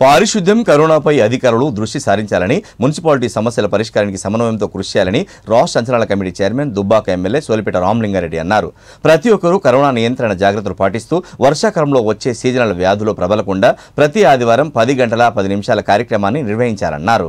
పారిశుద్ధ్యం కరోనాపై అధికారులు దృష్టి సారించాలని మున్సిపాలిటీ సమస్యల పరిష్కారానికి సమన్వయంతో కృషి చేయాలని రాష్ట్ర అంచనాల committee chairman Dubbaka MLA Solipeta Ramalinga Reddy అన్నారు ప్రతి ఒక్కరూ కరోనా నియంత్రణ జాగ్రత్తలు పాటిస్తూ వర్షాకాలంలో వచ్చే సీజనల్ వ్యాధులు ప్రబలకుండా ప్రతి ఆదివారం పది గంటల పది నిమిషాల కార్యక్రమాన్ని నిర్వహించాలన్నారు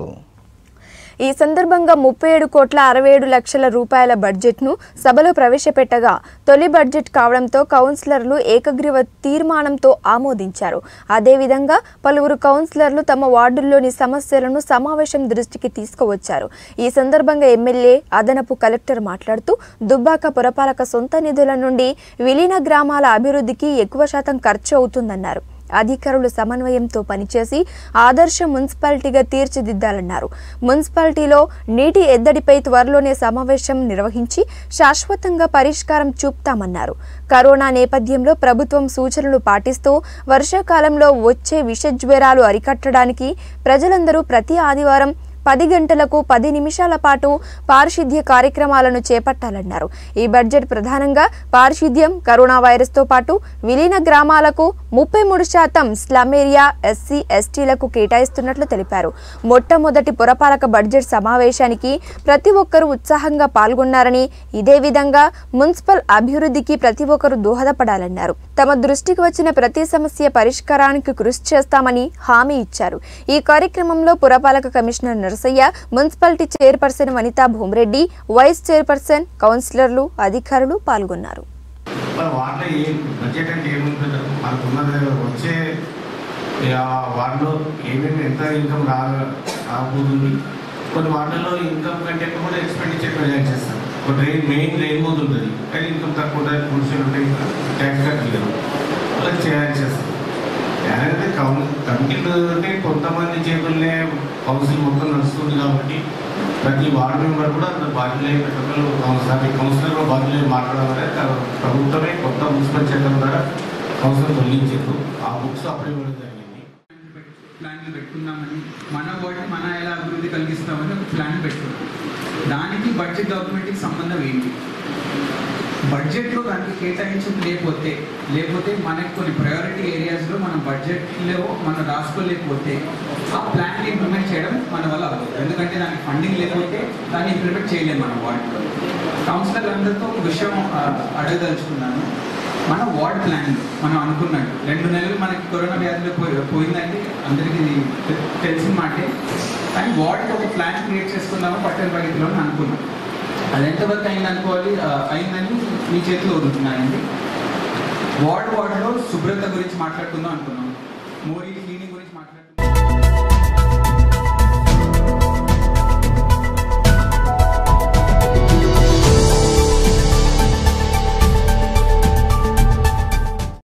ఈ సందర్భంగా ముప్పై ఏడు కోట్ల అరవై ఏడు లక్షల రూపాయల బడ్జెట్ను సభలో ప్రవేశపెట్టగా తొలి బడ్జెట్ కావడంతో కౌన్సిలర్లు ఏకగ్రీవ తీర్మానంతో ఆమోదించారు అదేవిధంగా పలువురు కౌన్సిలర్లు తమ వార్డుల్లోని సమస్యలను సమావేశం దృష్టికి తీసుకువచ్చారు ఈ సందర్భంగా ఎమ్మెల్యే అదనపు కలెక్టర్ మాట్లాడుతూ దుబ్బాక పురపాలక సొంత నిధుల నుండి విలీన గ్రామాల అభివృద్ధికి ఎక్కువ శాతం ఖర్చు అవుతుందన్నారు అధికారులు సమన్వయంతో పనిచేసి ఆదర్శ మున్సిపాలిటీగా తీర్చిదిద్దాలన్నారు మున్సిపాలిటీలో నీటి ఎద్దడిపై త్వరలోనే సమావేశం నిర్వహించి శాశ్వతంగా పరిష్కారం చూపుతామన్నారు కరోనా నేపథ్యంలో ప్రభుత్వం సూచనలు పాటిస్తూ వర్షాకాలంలో వచ్చే విషజ్వరాలు అరికట్టడానికి ప్రజలందరూ ప్రతి ఆదివారం పది గంటలకు పది నిమిషాల పాటు పారిశుద్ధ్య కార్యక్రమాలను చేపట్టాలన్నారు ఈ బడ్జెట్ ప్రధానంగా పారిశుద్ధ్యం కరోనా వైరస్తో పాటు విలీన గ్రామాలకు ముప్పై మూడు శాతం స్లమ్ ఏరియా ఎస్సీ ఎస్టీలకు కేటాయిస్తున్నట్లు తెలిపారు మొట్టమొదటి పురపాలక బడ్జెట్ సమావేశానికి ప్రతి ఒక్కరూ ఉత్సాహంగా పాల్గొన్నారని ఇదే విధంగా మున్సిపల్ అభివృద్ధికి ప్రతి ఒక్కరూ దోహదపడాలన్నారు తమ దృష్టికి వచ్చిన ప్రతి సమస్య పరిష్కారానికి కృషి చేస్తామని హామీ ఇచ్చారు ఈ కార్యక్రమంలో పురపాలక commissioner Narasaiah municipality chairperson Vanitha Bhumireddy vice chairperson కౌన్సిలర్లు అధికారులు పాల్గొన్నారు మరి వాటిలో ఏ బడ్జెట్ అంటే ఏముంటుంది మనకు ఉన్నది వచ్చే ఆ వాటిలో ఏమేమి ఎంత ఇన్కమ్ రా రాబోతుంది కొన్ని వాటిల్లో ఇన్కమ్ కంటే ఎక్కువ కూడా ఎక్స్పెండిచర్ ప్రొజెక్ట్ చేస్తాం ఒక డ్రైన్ మెయిన్ డ్రైన్ బోర్డు ఉంటుంది కానీ ఇన్కమ్ తక్కువ ఉంటుంది పురుషులు ఉంటాయి ట్యాక్స్ కట్టలేరు వాళ్ళకి చేయాలి చేస్తాం అంటే కౌన్ కమిటీలు అంటే కొంతమంది చేతుల్నే కౌన్సిల్ మొత్తం నడుస్తుంది కాబట్టి ప్రతి వార్డు మెంబర్ కూడా అందులో బాధ్యులై ప్రతి ఒక్కరు కౌన్సిలర్ కౌన్సిలర్ కూడా బాధ్యులై మాట్లాడాలని ప్రభుత్వమే కొత్త మున్సిపల్ చట్టం ద్వారా కౌన్సిలర్ తొలగించారు ఆ బుక్స్ అప్లై ఇవ్వడం జరిగింది ప్లాన్లు పెట్టుకుందామని మన వాటిని మన ఎలా అభివృద్ధి కలిగిస్తామని ఒక ప్లాన్ పెట్టుకున్నాం దానికి బడ్జెట్ డాక్యుమెంట్కి సంబంధం ఏంటి బడ్జెట్లో దానికి కేటాయించడం లేకపోతే లేకపోతే మనకి కొన్ని ప్రయారిటీ ఏరియాస్లో మన బడ్జెట్లో మనం రాసుకోలేకపోతే ఆ ప్లాన్ ఇంప్లిమెంట్ చేయడం మన వల్ల అవ్వదు ఎందుకంటే దానికి ఫండింగ్ లేకపోతే దాన్ని ఇంప్లిమెంట్ చేయలేము మనం వాటిలో కౌన్సిలర్ అందరితో ఒక విషయం ఆ, అడగదలుచుకున్నాను మన వార్డ్ ప్లాన్ మనం అనుకున్నట్టు రెండు నెలలు మనకి కరోనా వ్యాధిలో పోయి పోయిందంటే అందరికీ ఇది తె- తెలిసిన మాటే కానీ వార్డ్కి ఒక ప్లాన్ క్రియేట్ చేసుకుందాము పట్టణ ప్రగతిలో అని అనుకున్నాం అది ఎంతవరకు అయింది అనుకోవాలి ఆ, అయిందని మీ చేతిలో వదులుతున్నాయండి వార్డ్ వార్డులో శుభ్రత గురించి మాట్లాడుకుందాం అనుకున్నాం మోరీ క్లీనింగ్ గురించి మాట్లాడుకుందాం